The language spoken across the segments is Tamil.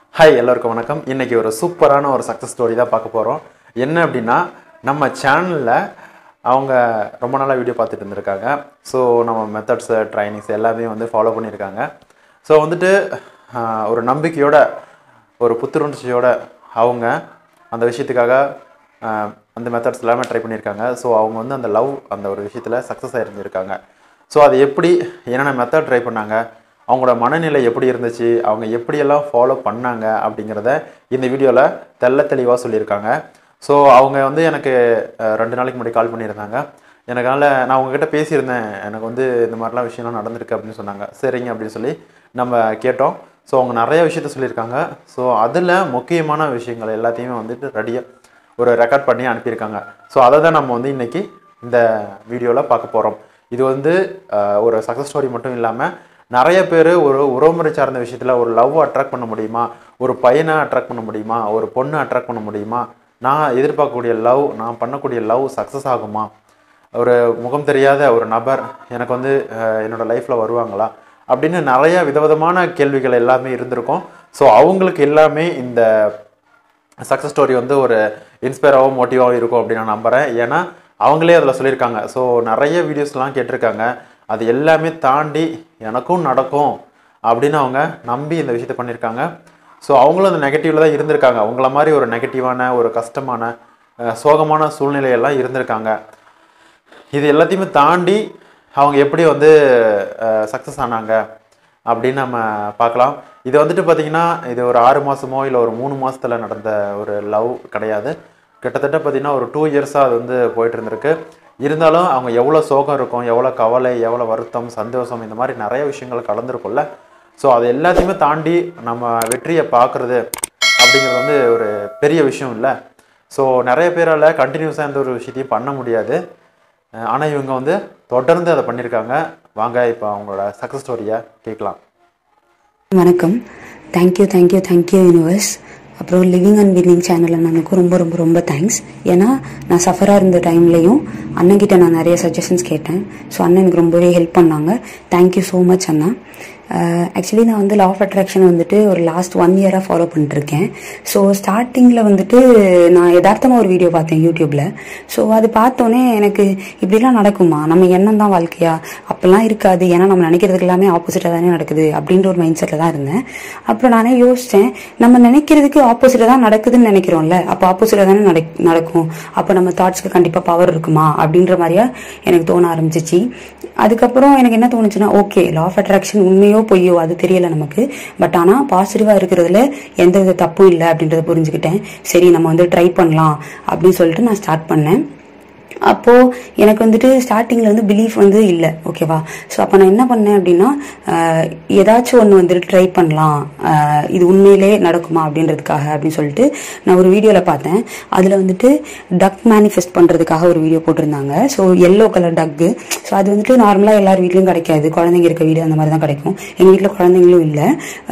ஹாய் எல்லாருக்கும் வணக்கம் இன்னைக்கு ஒரு சூப்பரான ஒரு சக்ஸஸ் ஸ்டோரி தான் பார்க்க போகிறோம் என்ன அப்படின்னா நம்ம சேனலில் அவங்க ரொம்ப நாளாக வீடியோ பார்த்துட்டு இருந்திருக்காங்க ஸோ நம்ம மெத்தட்ஸு ட்ரைனிங்ஸ் எல்லாமே வந்து ஃபாலோ பண்ணியிருக்காங்க ஸோ வந்துட்டு ஆஹ், ஒரு நம்பிக்கையோட ஒரு புத்துணர்ச்சியோட அவங்க அந்த விஷயத்துக்காக ஆஹ், அந்த மெத்தட்ஸ் எல்லாமே ட்ரை பண்ணியிருக்காங்க ஸோ அவங்க வந்து அந்த லவ் அந்த ஒரு விஷயத்தில் சக்ஸஸ் ஆகிருந்திருக்காங்க ஸோ அது எப்படி என்னென்ன மெத்தட் ட்ரை பண்ணாங்க அவங்களோட மனநிலை எப்படி இருந்துச்சு அவங்க எப்படியெல்லாம் ஃபாலோ பண்ணாங்க அப்படிங்கிறத இந்த வீடியோவில் தெள்ள தெளிவாக சொல்லியிருக்காங்க ஸோ அவங்க வந்து எனக்கு அஹ், ரெண்டு நாளைக்கு முன்னாடி கால் பண்ணியிருந்தாங்க எனக்கால நான் உங்ககிட்ட பேசியிருந்தேன் எனக்கு வந்து இந்த மாதிரிலாம் விஷயம்லாம் நடந்திருக்கு அப்படின்னு சொன்னாங்க சரிங்க அப்படின்னு சொல்லி நம்ம கேட்டோம் ஸோ அவங்க நிறைய விஷயத்த சொல்லியிருக்காங்க ஸோ அதில் முக்கியமான விஷயங்கள் எல்லாத்தையுமே வந்துட்டு ரெடியாக ஒரு ரெக்கார்ட் பண்ணி அனுப்பியிருக்காங்க ஸோ அதை தான் நம்ம வந்து இன்னைக்கு இந்த வீடியோவில் பார்க்க போகிறோம் இது வந்து அஹ், ஒரு சக்ஸஸ் ஸ்டோரி மட்டும் இல்லாமல் நிறைய பேர் ஒரு உறவுமுறை சார்ந்த விஷயத்தில் ஒரு லவ் அட்ராக்ட் பண்ண முடியுமா ஒரு பையனை அட்ராக்ட் பண்ண முடியுமா ஒரு பொண்ணை அட்ராக்ட் பண்ண முடியுமா நான் எதிர்பார்க்கக்கூடிய லவ் நான் பண்ணக்கூடிய லவ் சக்ஸஸ் ஆகுமா ஒரு முகம் தெரியாத ஒரு நபர் எனக்கு வந்து அஹ், என்னோட லைஃப்பில் வருவாங்களா அப்படின்னு நிறைய விதவிதமான கேள்விகள் எல்லாமே இருந்திருக்கும் ஸோ அவங்களுக்கு எல்லாமே இந்த சக்ஸஸ் ஸ்டோரி வந்து ஒரு இன்ஸ்பயராகவும் மோட்டிவாகவும் இருக்கும் அப்படின்னு நான் நம்புகிறேன் ஏன்னா அவங்களே அதில் சொல்லியிருக்காங்க ஸோ நிறைய வீடியோஸ்லாம் கேட்டிருக்காங்க அது எல்லாமே தாண்டி எனக்கும் நடக்கும் அப்படின்னு அவங்க நம்பி இந்த விஷயத்த பண்ணியிருக்காங்க ஸோ அவங்களும் அந்த நெகட்டிவில் தான் இருந்திருக்காங்க அவங்கள மாதிரி ஒரு நெகட்டிவான ஒரு கஷ்டமான அஹ், சோகமான சூழ்நிலையெல்லாம் இருந்திருக்காங்க இது எல்லாத்தையுமே தாண்டி அவங்க எப்படி வந்து சக்ஸஸ் ஆனாங்க அப்படின்னு நம்ம பார்க்கலாம் இது வந்துட்டு பார்த்திங்கன்னா இது ஒரு ஆறு மாதமோ இல்லை ஒரு மூணு மாசத்துல நடந்த ஒரு லவ் கிடையாது கிட்டத்தட்ட பார்த்திங்கன்னா ஒரு டூ இயர்ஸாக அது வந்து போயிட்டு இருந்திருக்கு இருந்தாலும் அவங்க எவ்வளோ சோகம் இருக்கும் எவ்வளோ கவலை எவ்வளோ வருத்தம் சந்தோஷம் இந்த மாதிரி நிறைய விஷயங்கள் கலந்துருக்கும்ல ஸோ அது எல்லாத்தையுமே தாண்டி நம்ம வெற்றியை பார்க்குறது அப்படிங்கிறது வந்து ஒரு பெரிய விஷயம் இல்லை ஸோ நிறைய பேரால் கண்டினியூஸாக எந்த ஒரு விஷயத்தையும் பண்ண முடியாது ஆனால் இவங்க வந்து தொடர்ந்து அதை பண்ணியிருக்காங்க வாங்க இப்போ அவங்களோட சக்ஸஸ் ஸ்டோரியை கேட்கலாம் வணக்கம் தேங்க்யூ தேங்க்யூ தேங்க்யூ யூனிவர்ஸ் அப்புறம் லிவிங் அண்ட் வில்லிங் சேனல் அண்ணனுக்கும் ரொம்ப ரொம்ப ரொம்ப தேங்க்ஸ் ஏன்னா நான் சஃபராக இருந்த டைம்லையும் அண்ணன்கிட்ட நான் நிறைய சஜஷன்ஸ் கேட்டேன் ஸோ அண்ணன் எனக்கு ரொம்பவே ஹெல்ப் பண்ணாங்க தேங்க்யூ ஸோ மச் அண்ணா ஆக்சுவலி நான் வந்து லா ஆஃப் அட்ராக்ஷன் வந்துட்டு ஒரு லாஸ்ட் ஒன் இயராக ஃபாலோ பண்ணிட்டுருக்கேன் ஸோ ஸ்டார்டிங்கில் வந்துட்டு நான் யதார்த்தமாக ஒரு வீடியோ பார்த்தேன் யூடியூப்பில் ஸோ அது பார்த்தோன்னே எனக்கு இப்படிலாம் நடக்குமா நம்ம எண்ணம் தான் வாழ்க்கையா அப்பெல்லாம் இருக்காது ஏன்னா நம்ம நினைக்கிறதுக்கு எல்லாமே ஆப்போசிட்டாக தானே நடக்குது அப்படின்ற ஒரு மைண்ட் செட்டில் தான் இருந்தேன் அப்புறம் நானே யோசித்தேன் நம்ம நினைக்கிறதுக்கு ஆப்போசிட்டாக தான் நடக்குதுன்னு நினைக்கிறோம்ல அப்போ ஆப்போசிட்டாக தானே நடக் நடக்கும் அப்போ நம்ம தாட்ஸ்க்கு கண்டிப்பாக பவர் இருக்குமா அப்படின்ற மாதிரியா எனக்கு தோண ஆரம்பிச்சிச்சு அதுக்கப்புறம் எனக்கு என்ன தோணுச்சுன்னா ஓகே லா ஆஃப் அட்ராக்ஷன் உண்மையோ பொய்யோ அது தெரியல நமக்கு பட் ஆனால் பாசிட்டிவாக இருக்கிறதுல எந்த வித தப்பும் இல்லை அப்படின்றத புரிஞ்சுக்கிட்டேன் சரி நம்ம வந்து ட்ரை பண்ணலாம் அப்படின்னு சொல்லிட்டு நான் ஸ்டார்ட் பண்ணேன் அப்போ எனக்கு வந்துட்டு ஸ்டார்டிங்ல வந்து பிலீஃப் வந்து இல்லை ஓகேவா ஸோ அப்போ நான் என்ன பண்ணேன் அப்படின்னா ஆஹ், ஏதாச்சும் ஒன்று வந்துட்டு ட்ரை பண்ணலாம் ஆஹ், இது உண்மையிலே நடக்குமா அப்படின்றதுக்காக அப்படின்னு சொல்லிட்டு நான் ஒரு வீடியோவில் பார்த்தேன் அதில் வந்துட்டு டக் மேனிஃபெஸ்ட் பண்ணுறதுக்காக ஒரு வீடியோ போட்டிருந்தாங்க ஸோ எல்லோ கலர் டக்கு ஸோ அது வந்துட்டு நார்மலாக எல்லார் வீட்லையும் கிடைக்காது குழந்தைங்க இருக்க வீடு அந்த மாதிரி தான் கிடைக்கும் எங்கள் வீட்டில் குழந்தைங்களும் இல்லை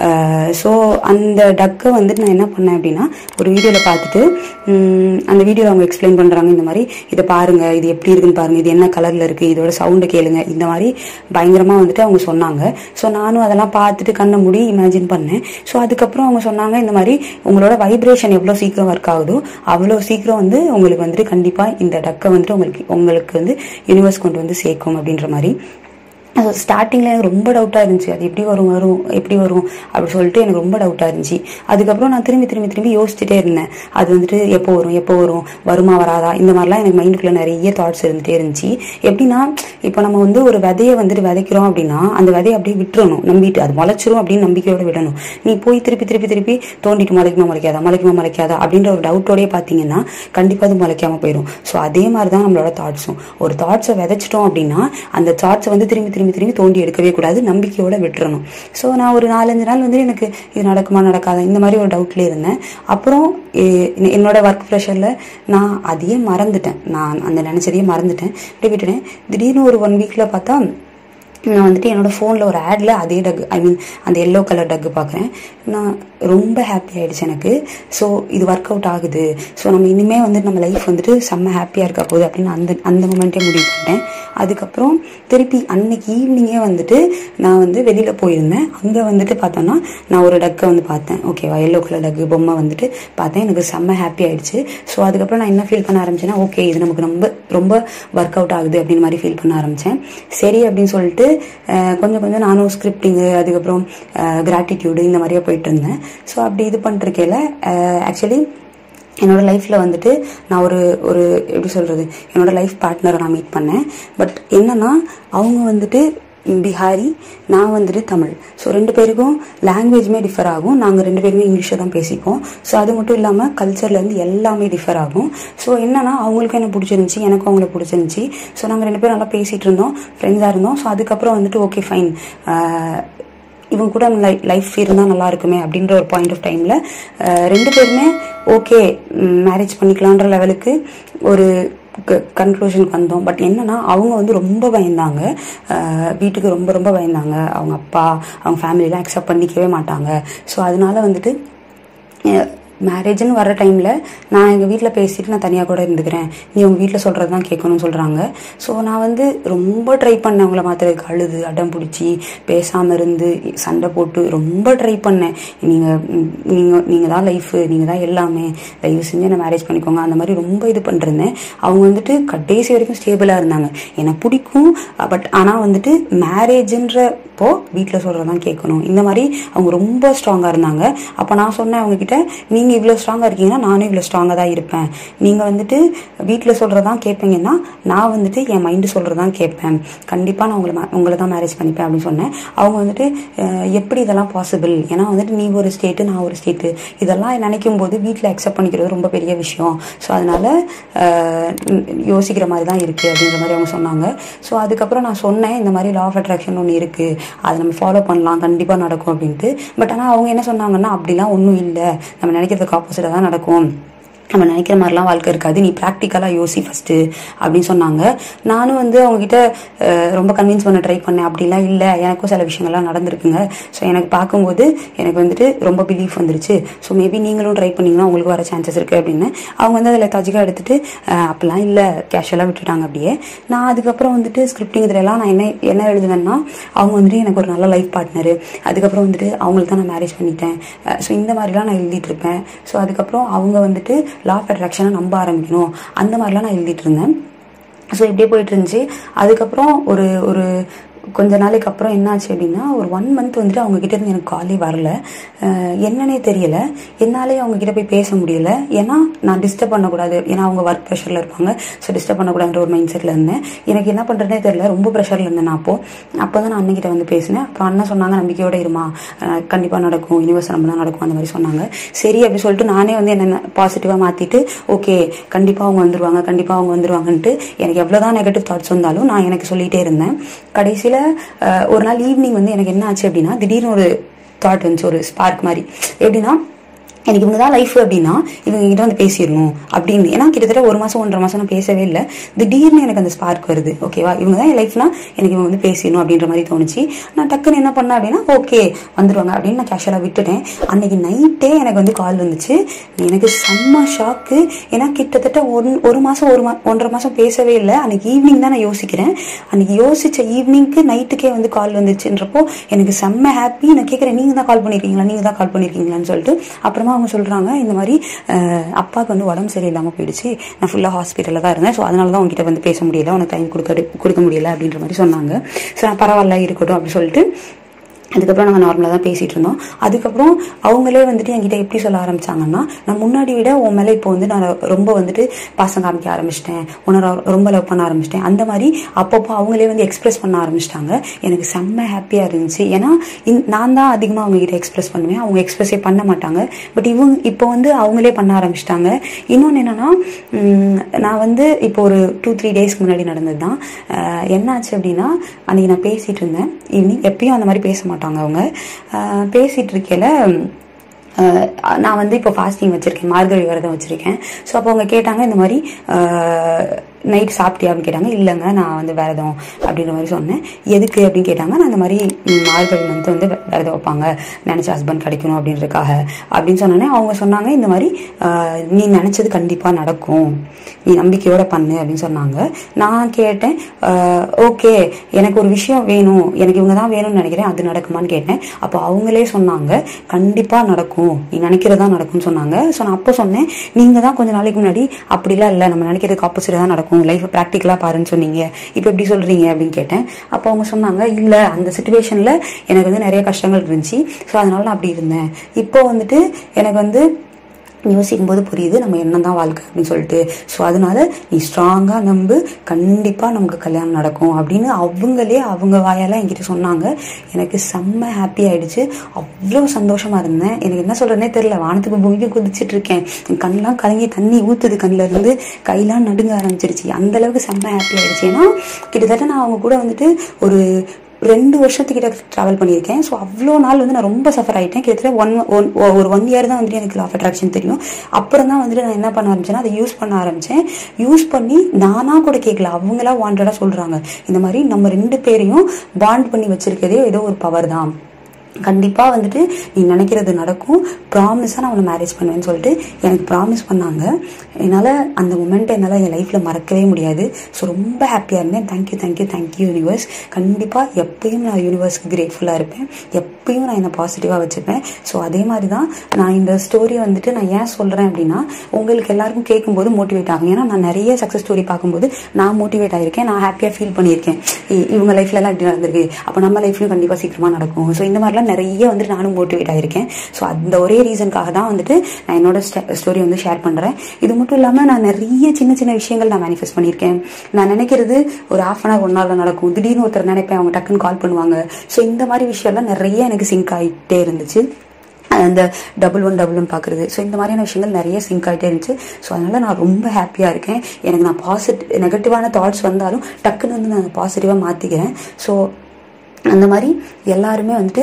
ஸோ அந்த டக்கை வந்துட்டு நான் என்ன பண்ணேன் அப்படின்னா ஒரு வீடியோவில் பார்த்துட்டு உம், அந்த வீடியோவில் அவங்க எக்ஸ்பிளைன் பண்ணுறாங்க இந்த மாதிரி இதை பாருங்க இது எப்படி இருக்குன்னு பாருங்க இது என்ன கலர்ல இருக்கு இதோட சவுண்டை கேளுங்க இந்த மாதிரி பயங்கரமா வந்துட்டு அவங்க சொன்னாங்க ஸோ நானும் அதெல்லாம் பார்த்துட்டு கண்ணை மூடி இமேஜின் பண்ணேன் ஸோ அதுக்கப்புறம் அவங்க சொன்னாங்க இந்த மாதிரி உங்களோட வைப்ரேஷன் எவ்வளோ சீக்கிரம் ஒர்க் ஆகுதோ அவ்வளோ சீக்கிரம் வந்து உங்களுக்கு வந்துட்டு கண்டிப்பா இந்த டக்கை வந்துட்டு உங்களுக்கு உங்களுக்கு வந்து யூனிவர்ஸ் கொண்டு வந்து சேர்க்கும் அப்படின்ற மாதிரி ஸ்டார்டிங்கில் எனக்கு ரொம்ப டவுட்டாக இருந்துச்சு அது எப்படி வரும் வரும் எப்படி வரும் அப்படி சொல்லிட்டு எனக்கு ரொம்ப டவுட்டாக இருந்துச்சு அதுக்கப்புறம் நான் திரும்பி திரும்பி திரும்பி யோசிச்சுட்டே இருந்தேன் அது வந்துட்டு எப்போ வரும் எப்போ வரும் வருமா வராதா இந்த மாதிரிலாம் எனக்கு மைண்டுக்குள்ளே நிறைய தாட்ஸ் இருந்துகிட்டே இருந்துச்சு எப்படின்னா இப்போ நம்ம வந்து ஒரு விதையை வந்துட்டு விதைக்கிறோம் அப்படின்னா அந்த விதையை அப்படியே விட்டுறணும் நம்பிட்டு அது முளைச்சிரும் அப்படின்னு நம்பிக்கையோட விடணும் நீ போய் திருப்பி திருப்பி திருப்பி தோண்டிட்டு முளைக்குமா முளைக்காதா முளைக்குமா முளைக்காதா அப்படின்ற ஒரு டவுட்டோடய பார்த்தீங்கன்னா கண்டிப்பாக அது முளைக்காம போயிடும் ஸோ அதே மாதிரி தான் நம்மளோட தாட்ஸும் ஒரு தாட்ஸை விதைச்சிட்டோம் அப்படின்னா அந்த தாட்ஸை வந்து திரும்பி திரும்பி திரும்பி தோண்டி எடுக்கவே கூடாது நம்பிக்கையோட விட்டுறணும் ஸோ நான் ஒரு நாலஞ்சு நாள் வந்து எனக்கு இது நடக்குமா நடக்காதா இந்த மாதிரி ஒரு டவுட்லேயே இருந்தேன் அப்புறம் எ- என்னோட ஒர்க் ப்ரெஷரில் நான் அதையே மறந்துட்டேன் நான் அந்த நினச்சதையே மறந்துட்டேன் அப்படியே விட்டுட்டேன் திடீர்னு ஒரு ஒன் வீக்கில் பார்த்தா நான் வந்துட்டு என்னோட ஃபோனில் ஒரு ஆடில் அதே டக் ஐ மீன் அந்த எல்லோ கலர் டக்கு பார்க்குறேன் நான் ரொம்ப ஹாப்பி ஆயிடுச்சு எனக்கு ஸோ இது ஒர்க் அவுட் ஆகுது ஸோ நம்ம இனிமேல் வந்துட்டு நம்ம லைஃப் வந்துட்டு செம்ம ஹாப்பியாக இருக்க போகுது அப்படின்னு அந்த அந்த மூமெண்ட்டே முடிவு பண்ணிட்டேன் அதுக்கப்புறம் திருப்பி அன்னைக்கு ஈவினிங்கே வந்துட்டு நான் வந்து வெளியில் போயிருந்தேன் அங்கே வந்துட்டு பார்த்தோன்னா நான் ஒரு டக்கை வந்து பார்த்தேன் ஓகேவா எல்லோ கலர் டக்கு பொம்மை வந்துட்டு பார்த்தேன் எனக்கு செம்ம ஹாப்பி ஆயிடுச்சு ஸோ அதுக்கப்புறம் நான் என்ன ஃபீல் பண்ண ஆரம்பிச்சேன்னா ஓகே இது நமக்கு ரொம்ப ரொம்ப ஒர்க் அவுட் ஆகுது அப்படின்னு மாதிரி ஃபீல் பண்ண ஆரம்பித்தேன் சரி அப்படின்னு சொல்லிட்டு அஹ், கொஞ்சம் கொஞ்சம் நானும் ஸ்கிரிப்டிங்கு அதுக்கப்புறம் கிராட்டிடியூடு இந்த மாதிரியே போயிட்டு இருந்தேன் ஸோ அப்படி இது பண்ணிருக்கையில ஆக்சுவலி என்னோட லைஃப்பில் வந்துட்டு நான் ஒரு ஒரு எப்படி சொல்கிறது என்னோட லைஃப் பார்ட்னரை நான் மீட் பண்ணேன் பட் என்னன்னா அவங்க வந்துட்டு பிஹாரி நான் வந்துட்டு தமிழ் ஸோ ரெண்டு பேருக்கும் லாங்குவேஜுமே டிஃபர் ஆகும் நாங்கள் ரெண்டு பேருமே இங்கிலீஷில் தான் பேசிப்போம் ஸோ அது மட்டும் இல்லாமல் கல்ச்சர்லேருந்து எல்லாமே டிஃபர் ஆகும் ஸோ என்னன்னா அவங்களுக்கும் என்ன பிடிச்சிருந்துச்சி எனக்கும் அவங்கள பிடிச்சிருந்துச்சி ஸோ நாங்கள் ரெண்டு பேரும் நல்லா பேசிகிட்டு இருந்தோம் ஃப்ரெண்ட்ஸாக இருந்தோம் ஸோ அதுக்கப்புறம் வந்துட்டு ஓகே ஃபைன் இவங்க கூட லைஃப் இருந்தால் நல்லா இருக்குமே அப்படின்ற ஒரு பாயிண்ட் ஆஃப் டைமில் ரெண்டு பேருமே ஓகே மேரேஜ் பண்ணிக்கலான்ற லெவலுக்கு ஒரு கன்க்ளூஷனுக்கு வந்தோம் பட் என்னன்னா அவங்க வந்து ரொம்ப பயந்தாங்க அஹ் வீட்டுக்கு ரொம்ப ரொம்ப பயந்தாங்க அவங்க அப்பா அவங்க ஃபேமிலிலாம் அக்செப்ட் பண்ணிக்கவே மாட்டாங்க ஸோ அதனால வந்துட்டு மேரேஜ்னு வர டைமில் நான் எங்கள் வீட்டில் பேசிட்டு நான் தனியாக கூட இருந்துக்கிறேன் நீ உங்கள் வீட்டில் சொல்கிறது தான் கேட்கணும்னு சொல்கிறாங்க ஸோ நான் வந்து ரொம்ப ட்ரை பண்ணேன் அவங்கள மாற்றுறதுக்கு அழுது அடம் பிடிச்சி பேசாமல் இருந்து சண்டை போட்டு ரொம்ப ட்ரை பண்ணேன் நீங்கள் நீங்கள் நீங்கள் தான் லைஃபு நீங்கள் தான் எல்லாமே தயவு செஞ்சு என்ன மேரேஜ் பண்ணிக்கோங்க அந்த மாதிரி ரொம்ப இது பண்ணிருந்தேன் அவங்க வந்துட்டு கடைசி வரைக்கும் ஸ்டேபிளாக இருந்தாங்க எனக்கு பிடிக்கும் பட் ஆனால் வந்துட்டு மேரேஜுன்றப்போ வீட்டில் சொல்கிறது தான் கேட்கணும் இந்த மாதிரி அவங்க ரொம்ப ஸ்ட்ராங்காக இருந்தாங்க அப்போ நான் சொன்னேன் அவங்க கிட்ட நீங்கள் இவ்வளோ ஸ்ட்ராங்காக இருக்கீங்கன்னா நானும் இவ்வளோ ஸ்ட்ராங்காக தான் இருப்பேன் நீங்கள் வந்துட்டு வீட்டில் சொல்கிறதான் கேட்பீங்கன்னா நான் வந்துட்டு என் மைண்டு சொல்கிறதான் கேட்பேன் கண்டிப்பாக நான் உங்களை ma- உங்களை தான் மேரேஜ் பண்ணிப்பேன் அப்படின்னு சொன்னேன் அவங்க வந்துட்டு அஹ், எப்படி இதெல்லாம் பாசிபிள் ஏன்னா வந்துட்டு நீ ஒரு ஸ்டேட்டு நான் ஒரு ஸ்டேட்டு இதெல்லாம் நினைக்கும் போது வீட்டில் அக்செப்ட் பண்ணிக்கிறது ரொம்ப பெரிய விஷயம் ஸோ அதனால அஹ், யோசிக்கிற மாதிரி தான் இருக்குது அப்படின்ற மாதிரி அவங்க சொன்னாங்க ஸோ அதுக்கப்புறம் நான் சொன்னேன் இந்த மாதிரி லா ஆஃப் அட்ராக்ஷன் ஒன்று இருக்குது அதை நம்ம ஃபாலோ பண்ணலாம் கண்டிப்பாக நடக்கும் அப்படின்ட்டு பட் ஆனால் அவங்க என்ன சொன்னாங்கன்னா அப்படிலாம் ஒன்றும் இல்லை நம்ம நினைக்கிறதுக்கு ஆப்போசிட்டாக தான் நடக்கும் நம்ம நினைக்கிற மாதிரிலாம் வாழ்க்கை இருக்காது நீ ப்ராக்டிக்கலாக யோசி ஃபஸ்ட்டு அப்படின்னு சொன்னாங்க நானும் வந்து அவங்ககிட்ட அஹ், ரொம்ப கன்வின்ஸ் பண்ண ட்ரை பண்ணேன் அப்படிலாம் இல்லை எனக்கும் சில விஷயங்கள்லாம் நடந்திருக்குங்க ஸோ எனக்கு பார்க்கும்போது எனக்கு வந்துட்டு ரொம்ப பிலீஃப் வந்துருச்சு ஸோ மேபி நீங்களும் ட்ரை பண்ணீங்கன்னா உங்களுக்கு வர சான்சஸ் இருக்குது அப்படின்னு அவங்க வந்து அதில் தஜிக்காக எடுத்துட்டு அஹ், அப்படிலாம் இல்லை கேஷுவலாக விட்டுட்டாங்க அப்படியே நான் அதுக்கப்புறம் வந்துட்டு ஸ்கிரிப்டிங் இதுலலாம் நான் என்ன என்ன எழுதுவேன்னா அவங்க வந்துட்டு எனக்கு ஒரு நல்ல லைஃப் பார்ட்னரு அதுக்கப்புறம் வந்துட்டு அவங்களுக்கு தான் நான் மேரேஜ் பண்ணிட்டேன் ஸோ இந்த மாதிரிலாம் நான் எழுதிட்டு இருப்பேன் ஸோ அதுக்கப்புறம் அவங்க வந்துட்டு லா ஆஃப் அட்ராக்ஷனை நம்ப ஆரம்பிக்கணும் அந்த மாதிரிலாம் நான் எழுதிட்டு இருந்தேன் ஸோ இப்படியே போயிட்டு இருந்துச்சு அதுக்கப்புறம் ஒரு ஒரு கொஞ்ச நாளைக்கு அப்புறம் என்னாச்சு அப்படின்னா ஒரு ஒன் மந்த் வந்துட்டு அவங்க கிட்ட இருந்து எனக்கு காலே வரல அஹ் என்னன்னே தெரியல என்னாலே அவங்க கிட்ட போய் பேச முடியல ஏன்னா நான் டிஸ்டர்ப் பண்ணக்கூடாது ஏன்னா அவங்க ஒர்க் ப்ரெஷரில் இருப்பாங்க ஸோ டிஸ்டர்ப் பண்ணக்கூடாதுன்ற ஒரு மைண்ட் செட்டில் இருந்தேன் எனக்கு என்ன பண்ணுறதுனே தெரியல ரொம்ப ப்ரெஷரில் இருந்தேன் நான் அப்போ அப்போ தான் நான் அண்ணன்கிட்ட வந்து பேசினேன் அப்புறம் அண்ணன் சொன்னாங்க நம்பிக்கையோட இருமா கண்டிப்பாக நடக்கும் யூனிவர்ஸ் நம்ம தான் நடக்கும் அந்த மாதிரி சொன்னாங்க சரி அப்படி சொல்லிட்டு நானே வந்து என்ன பாசிட்டிவாக மாற்றிட்டு ஓகே கண்டிப்பாக அவங்க வந்துருவாங்க கண்டிப்பாக அவங்க வந்துருவாங்கன்ட்டு எனக்கு எவ்வளோதான் நெகட்டிவ் தாட்ஸ் வந்தாலும் நான் எனக்கு சொல்லிகிட்டே இருந்தேன் கடைசியில் ஒரு நாள் ஈவினிங் வந்து எனக்கு என்ன ஆச்சு அப்படின்னா திடீர்னு ஒரு தாட் வந்துச்சு ஒரு ஸ்பார்க் மாதிரி எப்படின்னா எனக்கு இவங்க தான் லைஃப் அப்படின்னா இவங்க கிட்ட வந்து பேசிடணும் அப்படின்னு ஏன்னா கிட்டத்தட்ட ஒரு மாசம் ஒன்றரை மாசம் நான் பேசவே இல்லை திடீர்னு எனக்கு அந்த ஸ்பார்க் வருது ஓகேவா இவங்க தான் என் லைஃப்னா எனக்கு இவங்க வந்து பேசிடணும் அப்படின்ற மாதிரி தோணுச்சு நான் டக்குன்னு என்ன பண்ணேன் அப்படின்னா ஓகே வந்துருவாங்க அப்படின்னு நான் கேஷுவலாக விட்டுட்டேன் அன்னைக்கு நைட்டே எனக்கு வந்து கால் வந்துச்சு எனக்கு செம்ம ஷாக்கு ஏன்னா கிட்டத்தட்ட ஒன் ஒரு மாசம் ஒரு மா ஒன்றரை மாசம் பேசவே இல்லை அன்னைக்கு ஈவினிங் தான் நான் யோசிக்கிறேன் அன்னைக்கு யோசிச்ச ஈவினிங்க்கு நைட்டுக்கே வந்து கால் வந்துச்சுன்றப்போ எனக்கு செம்ம ஹாப்பி நான் கேட்குறேன் நீங்க தான் கால் பண்ணிருக்கீங்களா நீங்க தான் கால் பண்ணிருக்கீங்களான்னு சொல்லிட்டு அப்புறமா அவங்க சொல்றாங்க இந்த மாதிரி அஹ், அப்பாவுக்கு வந்து உடம்பு சரியில்லாமல் போயிடுச்சு நான் ஃபுல்லாக ஹாஸ்பிட்டலில் தான் இருந்தேன் ஸோ அதனால தான் உங்ககிட்ட வந்து பேச முடியல உனக்கு டைம் கொடுக்க கொடுக்க முடியல அப்படின்ற மாதிரி சொன்னாங்க ஸோ நான் பரவாயில்ல இருக்கட்டும் அப்படி சொல்லிட்டு அதுக்கப்புறம் நாங்கள் நார்மலாக தான் பேசிகிட்டு இருந்தோம் அதுக்கப்புறம் அவங்களே வந்துட்டு என்கிட்ட எப்படி சொல்ல ஆரம்பிச்சாங்கன்னா நான் முன்னாடி விட உன் மேலே இப்போ வந்து நான் ரொம்ப வந்துட்டு பாசம் காமிக்க ஆரம்பிச்சிட்டேன் உன்னை ரொ- ரொம்ப லவ் பண்ண ஆரம்பிச்சிட்டேன் அந்த மாதிரி அப்பப்போ அவங்களே வந்து எக்ஸ்பிரஸ் பண்ண ஆரம்பிச்சிட்டாங்க எனக்கு செம்ம ஹாப்பியாக இருந்துச்சு ஏன்னா இந்த- நான் தான் அதிகமாக அவங்க கிட்ட எக்ஸ்பிரஸ் பண்ணுவேன் அவங்க எக்ஸ்பிரஸே பண்ண மாட்டாங்க பட் இவங்க இப்போ வந்து அவங்களே பண்ண ஆரம்பிச்சிட்டாங்க இன்னொன்று என்னன்னா உம், நான் வந்து இப்போ ஒரு டூ த்ரீ டேஸ்க்கு முன்னாடி நடந்தது தான் என்னாச்சு அப்படின்னா அன்னைக்கு நான் பேசிட்டு இருந்தேன் ஈவினிங் எப்பயும் அந்த மாதிரி பேச மாட்டாங்க அவங்க அஹ், பேசிட்டு இருக்கையில அஹ், நான் வந்து இப்போ ஃபாஸ்டிங் வச்சிருக்கேன் மார்கழி விரதம் வச்சிருக்கேன் ஸோ அப்போ அவங்க கேட்டாங்க இந்த மாதிரி அஹ், நைட் சாப்பிட்டியா அப்படின்னு கேட்டாங்க இல்லைங்க நான் வந்து விரதம் அப்படின்ற மாதிரி சொன்னேன் எதுக்கு அப்படின்னு கேட்டாங்க நான் இந்த மாதிரி ம், மார்கழி மந்த் வந்து வி- விரதம் வைப்பாங்க நினச்ச ஹஸ்பண்ட் கிடைக்கணும் அப்படின்றதுக்காக அப்படின்னு சொன்னோன்னே அவங்க சொன்னாங்க இந்த மாதிரி ஆஹ், நீ நினச்சது கண்டிப்பாக நடக்கும் நீ நம்பிக்கையோட பண்ணு அப்படின்னு சொன்னாங்க நான் கேட்டேன் ஓகே எனக்கு ஒரு விஷயம் வேணும் எனக்கு இவங்க தான் வேணும்னு நினைக்கிறேன் அது நடக்குமான்னு கேட்டேன் அப்போ அவங்களே சொன்னாங்க கண்டிப்பாக நடக்கும் நீ நினைக்கிறதா நடக்கும்னு சொன்னாங்க ஸோ நான் அப்போ சொன்னேன் நீங்கள் தான் கொஞ்சம் நாளைக்கு முன்னாடி அப்படிலாம் இல்லை நம்ம நினைக்கிறதுக்கு ஆப்போசிட் தான் நடக்கும் லைஃப் ப்ராக்டிக்கலாக பாருன்னு சொன்னீங்க இப்போ எப்படி சொல்கிறீங்க அப்படின்னு கேட்டேன் அப்போ அவங்க சொன்னாங்க இல்லை அந்த சுச்சுவேஷனில் எனக்கு வந்து நிறைய கஷ்டங்கள் இருந்துச்சு ஸோ அதனால நான் அப்படி இருந்தேன் இப்போ வந்துட்டு எனக்கு வந்து யோசிக்கும் போது புரியுது நம்ம என்ன தான் வாழ்க்கை அப்படின்னு சொல்லிட்டு ஸோ அதனால நீ ஸ்ட்ராங்காக நம்பு கண்டிப்பாக நமக்கு கல்யாணம் நடக்கும் அப்படின்னு அவங்களே அவங்க வாயால என்கிட்ட சொன்னாங்க எனக்கு செம்ம ஹாப்பி ஆயிடுச்சு அவ்வளோ சந்தோஷமா இருந்தேன் எனக்கு என்ன சொல்றேனே தெரியல வானத்துக்கு பூமிக்கு குதிச்சிட்டு இருக்கேன் என் கண்ணெல்லாம் கலங்கி தண்ணி ஊத்துது கண்ணுல இருந்து கையெல்லாம் நடுங்க ஆரம்பிச்சிருச்சு அந்த அளவுக்கு செம்ம ஹாப்பி ஆயிடுச்சு ஏன்னா கிட்டத்தட்ட நான் அவங்க கூட வந்துட்டு ஒரு ரெண்டு வருஷத்துக்கிட்ட ட்ராவல் பண்ணியிருக்கேன் ஸோ அவ்வளோ நாள் வந்து நான் ரொம்ப சஃபர் ஆகிட்டேன் கிட்டத்தட்ட ஒன் ஒன் ஒரு ஒன் இயர் தான் வந்துட்டு எனக்கு ஆஃப் அட்ராக்ஷன் தெரியும் அப்புறம் தான் வந்துட்டு நான் என்ன பண்ண ஆரம்பிச்சேன்னா அதை யூஸ் பண்ண ஆரம்பித்தேன் யூஸ் பண்ணி நானாக கூட கேட்கல அவங்களா வாண்டடாக சொல்கிறாங்க இந்த மாதிரி நம்ம ரெண்டு பேரையும் பாண்ட் பண்ணி வச்சிருக்கதே ஏதோ ஒரு பவர் தான் கண்டிப்பாக வந்துட்டு நீ நினைக்கிறது நடக்கும் ப்ராமிஸாக நான் உன்னை மேரேஜ் பண்ணுவேன்னு சொல்லிட்டு எனக்கு ப்ராமிஸ் பண்ணாங்க என்னால் அந்த மூமெண்ட்டை என்னால் என் லைஃப்பில் மறக்கவே முடியாது ஸோ ரொம்ப ஹாப்பியாக இருந்தேன் தேங்க்யூ தேங்க்யூ தேங்க்யூ யூனிவர்ஸ் கண்டிப்பாக எப்பயும் நான் யூனிவர்ஸ்க்கு கிரேட்ஃபுல்லாக இருப்பேன் எப்பயும் நான் என்னை பாசிட்டிவாக வச்சுப்பேன் ஸோ அதே மாதிரி தான் நான் இந்த ஸ்டோரி வந்துட்டு நான் ஏன் சொல்கிறேன் அப்படின்னா உங்களுக்கு எல்லாருக்கும் கேட்கும்போது மோட்டிவேட் ஆகும் ஏன்னா நான் நிறைய சக்ஸஸ் ஸ்டோரி பார்க்கும்போது நான் மோட்டிவேட் ஆகிருக்கேன் நான் ஹாப்பியாக ஃபீல் பண்ணியிருக்கேன் இ- இவங்க லைஃப்லலாம் இப்படி நடந்திருக்கு அப்போ நம்ம லைஃப்லையும் கண்டிப்பாக சீக்கிரமாக நடக்கும் ஸோ இந்த மாதிரிலாம் நிறைய வந்துட்டு நானும் மோட்டிவேட் ஆகிருக்கேன் ஸோ அந்த ஒரே ரீசனுக்காக தான் வந்துட்டு நான் என்னோட ஸ்டோரி வந்து ஷேர் பண்ணுறேன் இது மட்டும் இல்லாமல் நான் நிறைய சின்ன சின்ன விஷயங்கள் நான் மேனிஃபெஸ்ட் பண்ணியிருக்கேன் நான் நினைக்கிறது ஒரு ஹாஃப் அன் ஹவர் ஒன் ஹவரில் நடக்கும் திடீர்னு ஒருத்தர் நினைப்பேன் அவங்க டக்குன்னு கால் பண்ணுவாங்க ஸோ இந்த மாதிரி விஷயம்லாம் நிறைய எனக்கு சிங்க் ஆகிட்டே இருந்துச்சு அந்த டபுள் ஒன் டபுள் ஒன் பார்க்குறது ஸோ இந்த மாதிரியான விஷயங்கள் நிறைய சிங்க் ஆகிட்டே இருந்துச்சு ஸோ அதனால நான் ரொம்ப ஹாப்பியாக இருக்கேன் எனக்கு நான் பாசிட்டிவ் நெகட்டிவான தாட்ஸ் வந்தாலும் டக்குன்னு வந்து நான் பாசிட்டிவாக மாற்றிக்கிறேன் ஸோ அந்த மாதிரி எல்லாருமே வந்துட்டு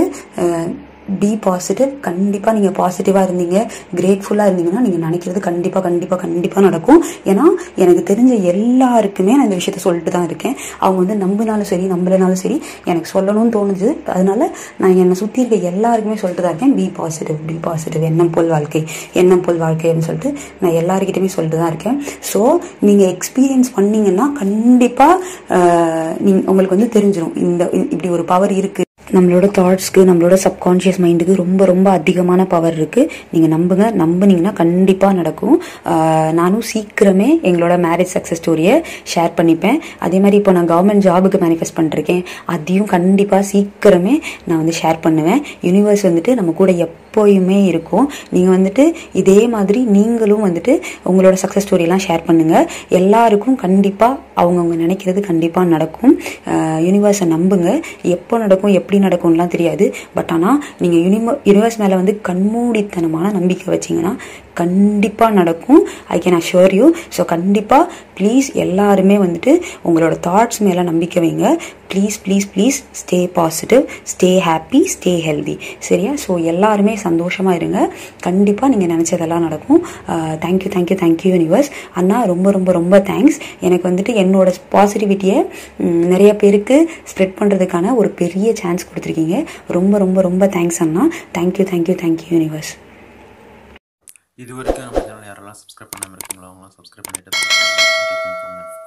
பி பாசிட்டிவ் கண்டிப்பாக நீங்கள் பாசிட்டிவாக இருந்தீங்க கிரேட்ஃபுல்லாக இருந்தீங்கன்னா நீங்கள் நினைக்கிறது கண்டிப்பாக கண்டிப்பாக கண்டிப்பாக நடக்கும் ஏன்னா எனக்கு தெரிஞ்ச எல்லாருக்குமே நான் இந்த விஷயத்த சொல்லிட்டு தான் இருக்கேன் அவங்க வந்து நம்பினாலும் சரி நம்பலைனாலும் சரி எனக்கு சொல்லணும்னு தோணுது அதனால நான் என்னை சுற்றி இருக்க எல்லாருக்குமே சொல்லிட்டு தான் இருக்கேன் பி பாசிட்டிவ் பி பாசிட்டிவ் எண்ணம் போல் வாழ்க்கை எண்ணம் போல் வாழ்க்கை அப்படின்னு சொல்லிட்டு நான் எல்லாருக்கிட்டையுமே சொல்லிட்டு தான் இருக்கேன் ஸோ நீங்கள் எக்ஸ்பீரியன்ஸ் பண்ணீங்கன்னா கண்டிப்பாக நீங்கள் உங்களுக்கு வந்து தெரிஞ்சிடும் இந்த இப்படி ஒரு பவர் இருக்குது நம்மளோட தாட்ஸ்க்கு நம்மளோட சப்கான்ஷியஸ் மைண்டுக்கு ரொம்ப ரொம்ப அதிகமான பவர் இருக்கு நீங்க நம்புங்க நம்புனீங்கன்னா கண்டிப்பா நடக்கும் ஆஹ் நானும் சீக்கிரமே எங்களோட மேரேஜ் சக்சஸ் ஸ்டோரியை ஷேர் பண்ணிப்பேன் அதே மாதிரி இப்போ நான் கவர்மெண்ட் ஜாபுக்கு மேனிஃபெஸ்ட் பண்ணிருக்கேன் அதையும் கண்டிப்பா சீக்கிரமே நான் வந்து ஷேர் பண்ணுவேன் யூனிவர்ஸ் வந்துட்டு நம்ம கூட எப்போயுமே இருக்கும் நீங்க வந்துட்டு இதே மாதிரி நீங்களும் வந்துட்டு உங்களோட சக்சஸ் ஸ்டோரியெல்லாம் ஷேர் பண்ணுங்க எல்லாருக்கும் கண்டிப்பா அவங்கவுங்க நினைக்கிறது கண்டிப்பா நடக்கும் யூனிவர்ஸை நம்புங்க எப்போ நடக்கும் எப்படி நடக்கும்லாம் தெரியாது பட் ஆனால் நீங்கள் யூனிவ யூனிவர்ஸ் மேலே வந்து கண்மூடித்தனமான நம்பிக்கை வச்சீங்கன்னா கண்டிப்பாக நடக்கும் I can assure you so கண்டிப்பாக ப்ளீஸ் எல்லாருமே வந்துட்டு உங்களோட தாட்ஸ் மேலே நம்பிக்கை வைங்க please please please stay positive stay happy stay healthy சரியா ஸோ எல்லாருமே சந்தோஷமாக இருங்க கண்டிப்பாக நீங்கள் நினச்சதெல்லாம் நடக்கும் தேங்க்யூ தேங்க்யூ தேங்க்யூ யூனிவர்ஸ் அண்ணா ரொம்ப ரொம்ப ரொம்ப தேங்க்ஸ் எனக்கு வந்துட்டு என்னோட பாசிட்டிவிட்டியை நிறைய பேருக்கு ஸ்ப்ரெட் பண்ணுறதுக்கான ஒரு பெரிய சான்ஸ் கொடுத்துருக்கீங்க ரொம்ப ரொம்ப ரொம்ப தேங்க்ஸ் அண்ணா தேங்க்யூ தேங்க்யூ தேங்க்யூ யூனிவர்ஸ் இது வரைக்கும் நம்ம சேனல் யாரெல்லாம் சப்ஸ்கிரைப் பண்ணாமல் இருக்கீங்களோ அவங்களாம் சப்ஸ்கிரைப் பண்ணிட்டு